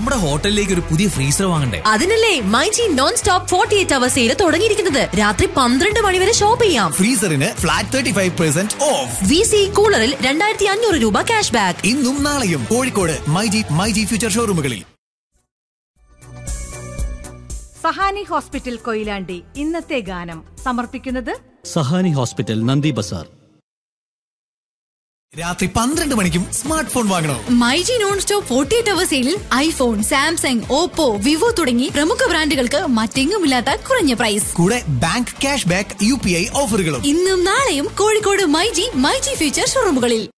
നമ്മുടെ ഹോട്ടലിലേക്ക് ഒരു പുതിയ ഫ്രീസർ വാങ്ങണ്ടേ അതിനല്ലേ myG non stop forty eight hour sale തുടങ്ങിയിരിക്കുന്നത് രാത്രി പന്ത്രണ്ട് മണി വരെ ഷോപ്പ് ചെയ്യാം ഫ്രീസറിന് flat thirty five percent off V C കൂളറിൽ രണ്ടായിരത്തി അഞ്ഞൂറ് രൂപ ക്യാഷ് ബാക്ക് ഇന്നും നാളെയും കോഴിക്കോട് മൈജി മൈജി ഫ്യൂച്ചർ ഷോറൂമുകളിൽ സഹാനി ഹോസ്പിറ്റൽ കൊയിലാണ്ടി ഇന്നത്തെ ഗാനം സമർപ്പിക്കുന്നത് സഹാനി ഹോസ്പിറ്റൽ നന്ദി ബസാർ രാത്രി പന്ത്രണ്ട് മണിക്കും സ്മാർട്ട് ഫോൺ വാങ്ങണോ myG non stop forty eight hour സെയിലിൽ ഐഫോൺ സാംസങ് ഓപ്പോ വിവോ തുടങ്ങി പ്രമുഖ ബ്രാൻഡുകൾക്ക് മറ്റെങ്ങുമില്ലാത്ത കുറഞ്ഞ പ്രൈസ് കൂടെ bank cash back U P I ഓഫറുകളും ഇന്നും നാളെയും കോഴിക്കോട് മൈജി മൈജി ഫ്യൂച്ചർ ഷോറൂമുകളിൽ